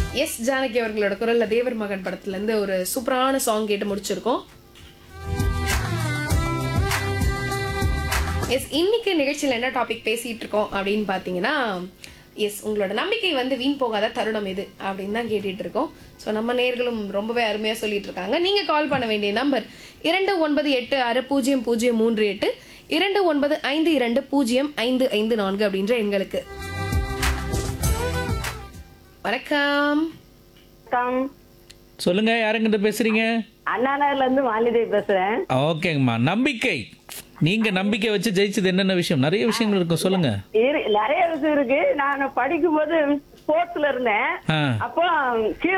S Janaki அவர்களோட குரல்ல தேவர் மகன் படத்துல இருந்து ஒரு சூப்பரான சாங் கேட்டு முடிச்சிருக்கோம் எஸ் இன்னைக்கு நிகழ்ச்சியில் என்ன டாபிக் பேசிட்டு இருக்கோம் அப்படின்னு பார்த்தீங்கன்னா எஸ் உங்களோட நம்பிக்கை வந்து வீண் போகாத தருணம் இது அப்படின்னு தான் கேட்டுட்டு இருக்கோம் ஸோ நம்ம நேர்களும் ரொம்பவே அருமையாக சொல்லிட்டு இருக்காங்க நீங்கள் கால் பண்ண வேண்டிய நம்பர் இரண்டு ஒன்பது எட்டு ஆறு பூஜ்ஜியம் பூஜ்ஜியம் மூன்று எட்டு இரண்டு ஒன்பது ஐந்து இரண்டு பூஜ்ஜியம் ஐந்து ஐந்து நான்கு அப்படின்ற எண்களுக்கு வணக்கம் வணக்கம் சொல்லுங்க யாருங்கிட்ட பேசுறீங்க அண்ணா நகர்ல இருந்து மாலிதேவி பேசுறேன் ஓகேங்கம்மா நம்பிக்கை நீங்க நம்பிக்கை வச்சு ஜெயிச்சது என்னென்ன விஷயம் நிறைய விஷயங்கள் இருக்கும் சொல்லுங்க இரு- நிறைய விஷயம் இருக்கு நான் படிக்கும் போது ஸ்போர்ட்ஸ்ல இருந்தேன் ஆ அப்போ கீழே